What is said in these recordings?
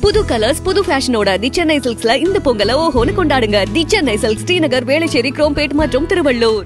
புது கலர்ஸ் புது ஃபேஷனோட தி சென்னை சில்க்ஸ்ல இந்த பொங்கலை ஓஹோன்னு கொண்டாடுங்க தி சென்னை சில்க்ஸ் ஸ்ரீநகர் வேளச்சேரி குரோம்பேட் மற்றும் திருவள்ளூர்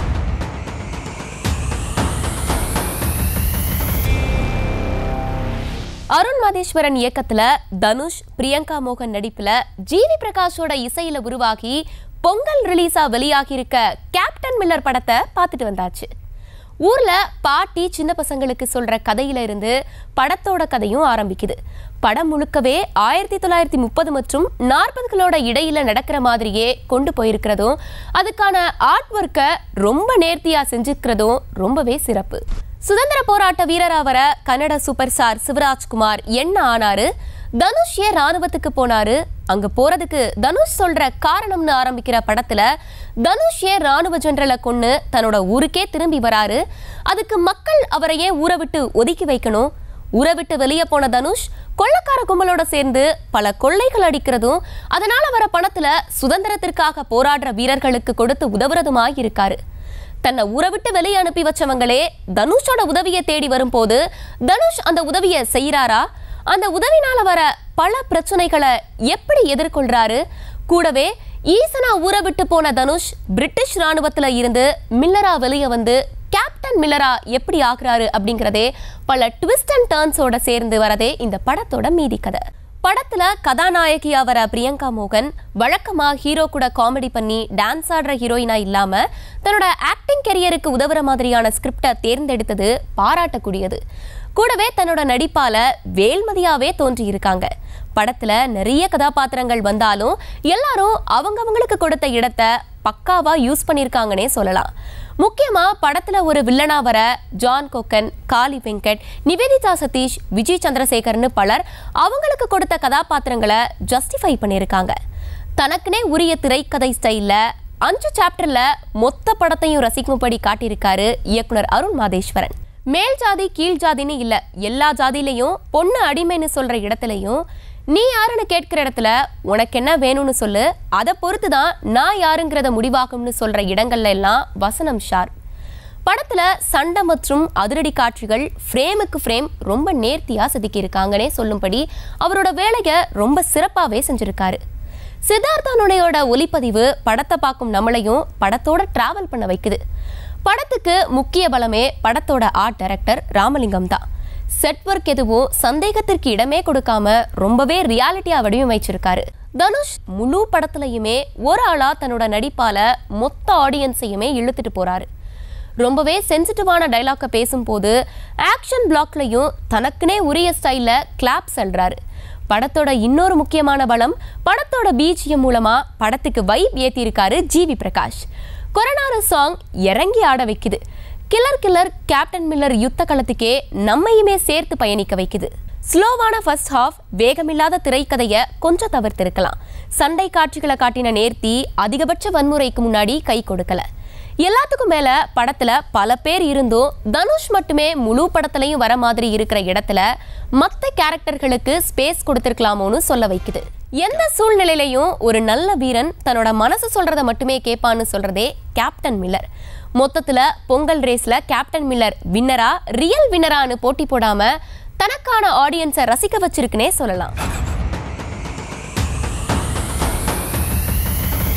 அருண் மாதேஸ்வரன் இயக்கத்துல தனுஷ் பிரியங்கா மோகன் நடிப்புல ஜிவி பிரகாஷோட இசையில உருவாகி பொங்கல் ரிலீஸா வெளியாகி இருக்க கேப்டன் மில்லர் படத்தை பார்த்துட்டு வந்தாச்சு ஊர்ல பாட்டி சின்ன பசங்களுக்கு சொல்ற கதையில இருந்து படத்தோட கதையும் ஆரம்பிக்குது படம் முழுக்கவே ஆயிரத்தி தொள்ளாயிரத்தி முப்பது மற்றும் நாற்பதுகளோட இடையில நடக்கிற மாதிரியே கொண்டு போயிருக்கிறதும் அதுக்கான ஆர்ட் ஒர்க்கை ரொம்ப நேர்த்தியா செஞ்சுக்கிறதும் ரொம்பவே சிறப்பு சுதந்திர போராட்ட வீரரா வர கன்னட சூப்பர் ஸ்டார் சிவராஜ்குமார் என்ன ஆனாரு தனுஷ் ஏன் ராணுவத்துக்கு போனாரு அங்க போறதுக்கு தனுஷ் சொல்ற காரணம்னு ஆரம்பிக்கிற படத்துல தனுஷ் ஏன் ராணுவ ஜெனரலை கொன்னு தன்னோட ஊருக்கே திரும்பி வராரு அதுக்கு மக்கள் அவரை ஏன் ஊரை விட்டு ஒதுக்கி வைக்கணும் ஊரை விட்டு வெளியே போன தனுஷ் கொள்ளக்கார கும்பலோட சேர்ந்து பல கொள்ளைகள் அடிக்கிறதும் அதனால வர பணத்துல சுதந்திரத்திற்காக போராடுற வீரர்களுக்கு கொடுத்து உதவுறதுமாய் இருக்காரு தன்னை ஊரை விட்டு வெளியே அனுப்பி வச்சவங்களே தனுஷோட உதவியை தேடி வரும்போது தனுஷ் அந்த உதவியை செய்யறாரா அந்த உதவினால வர பல பிரச்சனைகளை எப்படி எதிர்கொள்றாரு கூடவே ஈசனா ஊரை விட்டு போன தனுஷ் பிரிட்டிஷ் ராணுவத்துல இருந்து மில்லரா வெளியே வந்து கேப்டன் மில்லரா எப்படி ஆகுறாரு அப்படிங்கிறதே பல ட்விஸ்ட் அண்ட் டர்ன்ஸோட சேர்ந்து வரதே இந்த படத்தோட மீதி கதை படத்துல கதாநாயகியா வர பிரியங்கா மோகன் வழக்கமா ஹீரோ கூட காமெடி பண்ணி டான்ஸ் ஆடுற ஹீரோயினா இல்லாம தன்னோட ஆக்டிங் கெரியருக்கு உதவுற மாதிரியான ஸ்கிரிப்டை தேர்ந்தெடுத்தது பாராட்டக்கூடியது கூடவே தன்னோட நடிப்பால வேல்மதியாவே தோன்றி இருக்காங்க படத்துல நிறைய கதாபாத்திரங்கள் வந்தாலும் எல்லாரும் அவங்கவங்களுக்கு கொடுத்த இடத்தை பக்காவா யூஸ் பண்ணியிருக்காங்கன்னே சொல்லலாம் முக்கியமா படத்துல ஒரு வில்லனா வர ஜான் கொக்கன் காளி வெங்கட் நிவேதிதா சதீஷ் விஜய் சந்திரசேகர்னு பலர் அவங்களுக்கு கொடுத்த கதாபாத்திரங்களை ஜஸ்டிஃபை பண்ணியிருக்காங்க தனக்குனே உரிய திரைக்கதை ஸ்டைல்ல அஞ்சு சாப்டர்ல மொத்த படத்தையும் ரசிக்கும்படி காட்டியிருக்காரு இயக்குனர் அருண் மாதேஸ்வரன் மேல் ஜாதி கீழ் ஜாதின்னு இல்ல எல்லா ஜாதியிலையும் பொண்ணு அடிமைன்னு சொல்ற இடத்துலையும் நீ யாருன்னு கேட்கிற இடத்துல உனக்கு என்ன வேணும்னு சொல்லு அதை பொறுத்து தான் நான் யாருங்கிறத முடிவாகும்னு சொல்ற இடங்கள்ல எல்லாம் வசனம் ஷார் படத்துல சண்டை மற்றும் அதிரடி காட்சிகள் ஃப்ரேமுக்கு ஃப்ரேம் ரொம்ப நேர்த்தியா செதுக்கியிருக்காங்கன்னே சொல்லும்படி அவரோட வேலையை ரொம்ப சிறப்பாவே செஞ்சிருக்காரு சித்தார்த்தானுடையோட ஒளிப்பதிவு படத்தை பார்க்கும் நம்மளையும் படத்தோட டிராவல் பண்ண வைக்குது படத்துக்கு முக்கிய பலமே படத்தோட ஆர்ட் டைரக்டர் ராமலிங்கம் தான் செட் ஒர்க் எதுவும் சந்தேகத்திற்கு இடமே கொடுக்காம ரொம்பவே ரியாலிட்டியா வடிவமைச்சிருக்காரு தனுஷ் முழு படத்துலயுமே ஒரு ஆளா தன்னோட நடிப்பால மொத்த ஆடியன்ஸையுமே இழுத்துட்டு போறாரு ரொம்பவே சென்சிட்டிவான டைலாக்கை பேசும்போது ஆக்ஷன் பிளாக்லையும் தனக்குனே உரிய ஸ்டைல்ல கிளாப் செல்றாரு படத்தோட இன்னொரு முக்கியமான பலம் படத்தோட பிஜிஎம் மூலமா படத்துக்கு வைப் ஏத்தியிருக்காரு ஜிவி பிரகாஷ் கொரோனாரு சாங் இறங்கி ஆட வைக்குது கில்லர் கில்லர் கேப்டன் மில்லர் யுத்த களத்துக்கே நம்மையுமே சேர்த்து பயணிக்க வைக்குது ஸ்லோவான ஃபர்ஸ்ட் ஹாஃப் வேகமில்லாத திரைக்கதையை கொஞ்சம் தவிர்த்திருக்கலாம் சண்டை காட்சிகளை காட்டின நேர்த்தி அதிகபட்ச வன்முறைக்கு முன்னாடி கை கொடுக்கல எல்லாத்துக்கும் மேல படத்துல பல பேர் இருந்தும் தனுஷ் மட்டுமே முழு படத்துலயும் வர மாதிரி இருக்கிற இடத்துல மத்த கேரக்டர்களுக்கு ஸ்பேஸ் கொடுத்திருக்கலாமோன்னு சொல்ல வைக்குது எந்த சூழ்நிலையிலையும் ஒரு நல்ல வீரன் தன்னோட மனசு சொல்றத மட்டுமே கேட்பான்னு சொல்றதே கேப்டன் மில்லர் மொத்தத்துல பொங்கல் ரேஸ்ல கேப்டன் மில்லர் வின்னரா ரியல் வின்னரான்னு போட்டி போடாம தனக்கான ஆடியன்ஸை ரசிக்க வச்சிருக்குன்னே சொல்லலாம்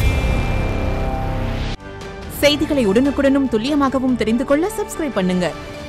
செய்திகளை உடனுக்குடனும் துல்லியமாகவும் தெரிந்து கொள்ள சப்ஸ்கிரைப் பண்ணுங்க